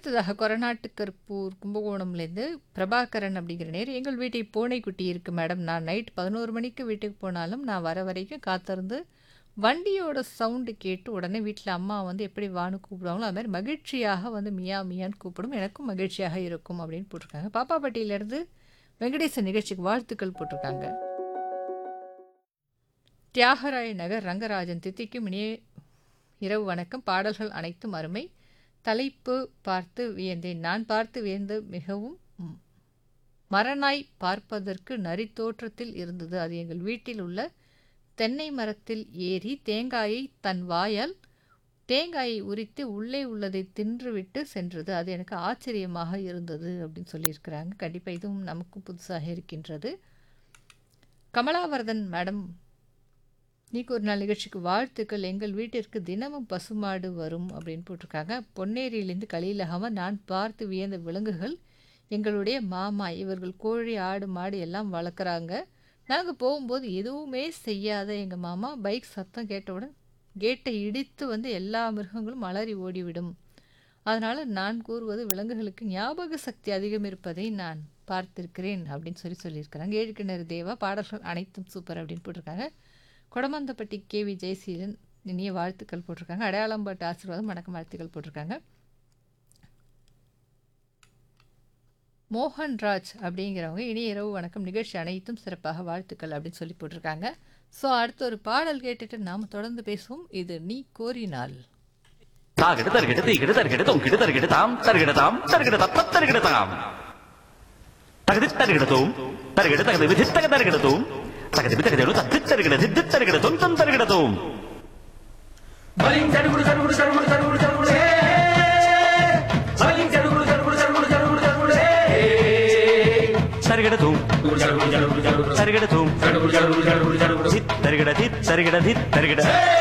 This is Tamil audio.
அடுத்ததாக கொரநாட்டு கருப்பூர் கும்பகோணம்லேருந்து பிரபாகரன் அப்படிங்கிற நேர் எங்கள் வீட்டை பூனைக்குட்டி இருக்குது மேடம் நான் நைட் பதினோரு மணிக்கு வீட்டுக்கு போனாலும் நான் வர வரைக்கும் காத்திருந்து வண்டியோட சவுண்டு கேட்டு உடனே வீட்டில் அம்மா வந்து எப்படி வான்னு கூப்பிடுவாங்களோ அது மாதிரி மகிழ்ச்சியாக வந்து மியா மியான்னு கூப்பிடும் எனக்கும் மகிழ்ச்சியாக இருக்கும் அப்படின்னு போட்டிருக்காங்க பாப்பாப்பட்டியிலேருந்து வெங்கடேசன் நிகழ்ச்சிக்கு வாழ்த்துக்கள் போட்டிருக்காங்க தியாகராய நகர் ரங்கராஜன் தித்திக்கும் இனிய இரவு வணக்கம் பாடல்கள் அனைத்தும் அருமை தலைப்பு பார்த்து வியந்தேன் நான் பார்த்து வியந்து மிகவும் ம், மரநாய் பார்ப்பதற்கு நரித்தோற்றத்தில் இருந்தது அது எங்கள் வீட்டில் உள்ள தென்னை மரத்தில் ஏறி தேங்காயை தன் வாயால் தேங்காயை உரித்து உள்ளே உள்ளதை தின்றுவிட்டு சென்றது அது எனக்கு ஆச்சரியமாக இருந்தது அப்படின்னு சொல்லியிருக்கிறாங்க கண்டிப்பாக இதுவும் நமக்கும் புதுசாக இருக்கின்றது கமலாவர்தன் மேடம் இன்னைக்கு ஒரு நாள் நிகழ்ச்சிக்கு வாழ்த்துக்கள் எங்கள் வீட்டிற்கு தினமும் பசுமாடு வரும் அப்படின்னு போட்டிருக்காங்க பொன்னேரியிலேருந்து கலியிலகாமல் நான் பார்த்து வியந்த விலங்குகள் எங்களுடைய மாமா இவர்கள் கோழி ஆடு மாடு எல்லாம் வளர்க்குறாங்க நாங்கள் போகும்போது எதுவுமே செய்யாத எங்கள் மாமா பைக் சத்தம் கேட்டவுடன் கேட்டை இடித்து வந்து எல்லா மிருகங்களும் அலறி ஓடிவிடும் அதனால் நான் கூறுவது விலங்குகளுக்கு ஞாபக சக்தி அதிகம் இருப்பதை நான் பார்த்திருக்கிறேன் அப்படின்னு சொல்லி சொல்லியிருக்கிறாங்க ஏழுக்கிணறு தேவா பாடல்கள் அனைத்தும் சூப்பர் அப்படின்னு போட்டிருக்காங்க கொடமந்தப்பட்டி கேவி ஜெயசீலன் இனிய வாழ்த்துக்கள் போட்டிருக்காங்க அடையாளம்பாட்டு ஆசீர்வாதம் வணக்கம் வாழ்த்துக்கள் போட்டிருக்காங்க மோகன்ராஜ் அப்படிங்கிறவங்க இனிய இரவு வணக்கம் நிகழ்ச்சி அனைத்தும் சிறப்பாக வாழ்த்துக்கள் அப்படின்னு சொல்லி போட்டிருக்காங்க ஸோ அடுத்த ஒரு பாடல் கேட்டுட்டு நாம் தொடர்ந்து பேசுவோம் இது நீ கோரினால் தாகிடு தருகிடு தீகிடு தருகிடு தொங்கிடு தருகிடு தாம் தருகிடு தாம் தருகிடு தப்ப தருகிடு தாம் தகுதி தருகிடு தூம் தருகிடு தகுதி விதி தக தருகிடு தூம் தகுதி விதி தகுதி தத்து தருகிடு தித்து தருகிடு தொம் தொம் தருகிடு தூம் బలింగ్ జరుగుడు జరుగుడు జరుగుడు జరుగుడు జరుగుడు హే బలింగ్ జరుగుడు జరుగుడు జరుగుడు జరుగుడు జరుగుడు హే தருகிடு தூம் జరుగుడు జరుగుడు జరుగుడు தருகிடு தூம் జరుగుడు జరుగుడు జరుగుడు జరుగుడు தித் தருகிட தித் தருகிட தித் தருகிட